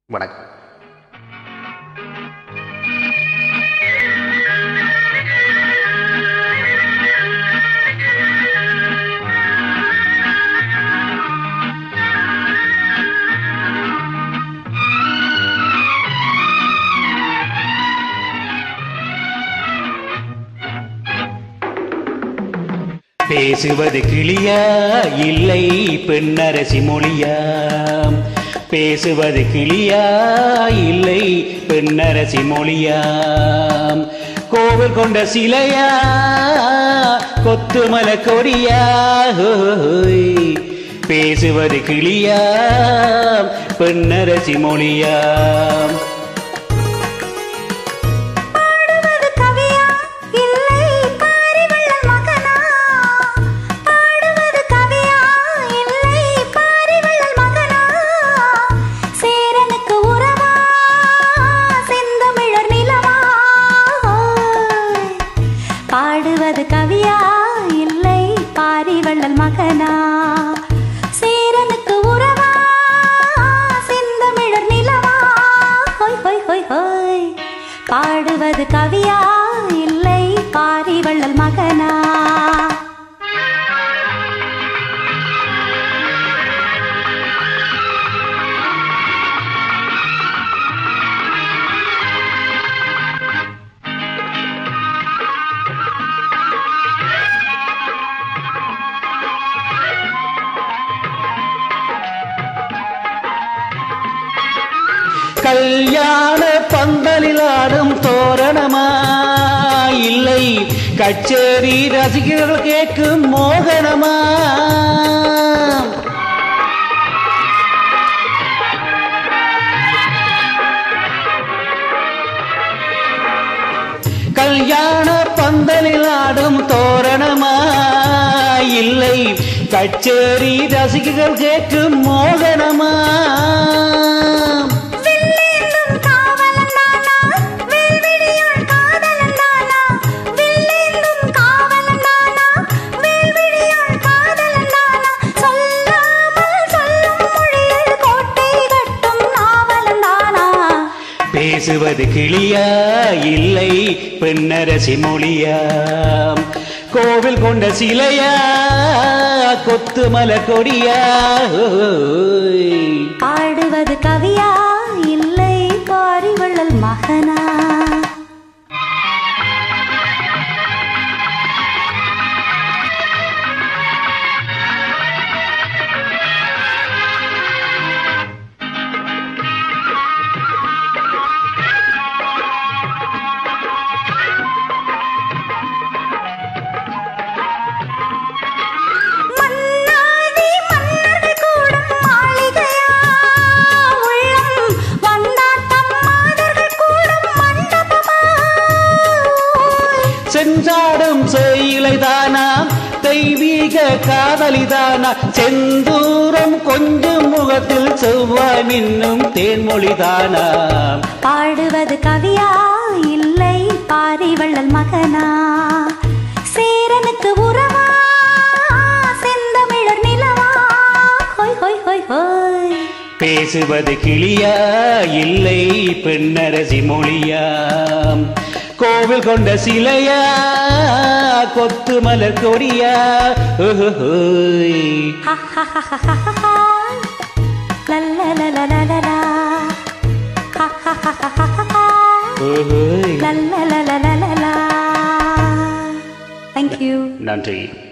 வணக்கம் பேசுவது கிளியா இல்லை பெண்ணரசி மொழியாம் பேசுவது கிளியா இல்லை பெண்ணரசி மொழியாம் கோவில் கொண்ட சிலையா கொத்துமல கொடியா ஹோய். பேசுவது கிளியா பெண்ணரசி மொழியாம் பாடுவது கவியா இல்லை பாரிவள்ளல் மகனா பாடுவது கவியா இல்லை பாரிவள்ளல் மகனா சேரனுக்கு உறவா செந்தமிழர் நிலவா பாடுவது கவியா இல்லை பாரிவள்ளல் மகனா சேரனுக்கு உறவா செந்தமிழர் நிலவா ஹோய் ஹோய் ஹோய் ஹோய் பாடுவது கவியா இல்லை பாரிவள்ளல் மகனா கல்யாண பந்தலில் ஆடும் தோரணமா இல்லை கச்சேரி ரசிகர்கள் கேட்கும் மோகனமா கல்யாண பந்தலில் ஆடும் தோரணமா இல்லை கச்சேரி ரசிகர்கள் கேட்கும் மோகனமா வில்லேந்தும் காவலன் தானா வேல்விழியாள் காதலன் தானா வில்லேந்தும் காவலன் தானா வேல்விழியாள் காதலன் தானா சொல்லாமல் சொல்லும் மொழியில் கோட்டை கட்டும் நாவலன் தானா பேசுவது கிளியா இல்லை பெண்ணரசி மொழியாம் கோவில் கொண்ட சிலையா கொத்து மலர் கொடியா ஓய். பாடுவது கவியா இல்லை பாரிவள்ளல் மகனா மன்னாதி மன்னர்கள் கூடும் மாளிகையா உள்ளம் வந்தாட்டம் மாதர்கள் கூடும் மண்டபமா சென்றாடும் சேயிலை தானாம் தெய்வீக காதலிதானா செந்தூரம் கொஞ்சம் முகத்தில் செவ்வாய் மின்னும் தேன்மொழிதானாம் பாடுவது கவியா இல்லை பாரிவள்ளல் மகனா சேரனுக்கு உறவா செந்தமிழர் நிலவா ஹோய் ஹோய் ஹோய் ஹோய் பேசுவது கிளியா இல்லை பெண்ணரசி மொழியாம் கோவில் கொண்ட சிலையா கொத்து மலர் கொடியா ஓஹோய். Ha ha ha ha ha ha ha. La la la la la la la. Ha ha ha ha ha ha ha. ஓஹோய். La la la la la la la. Thank you. நன்றி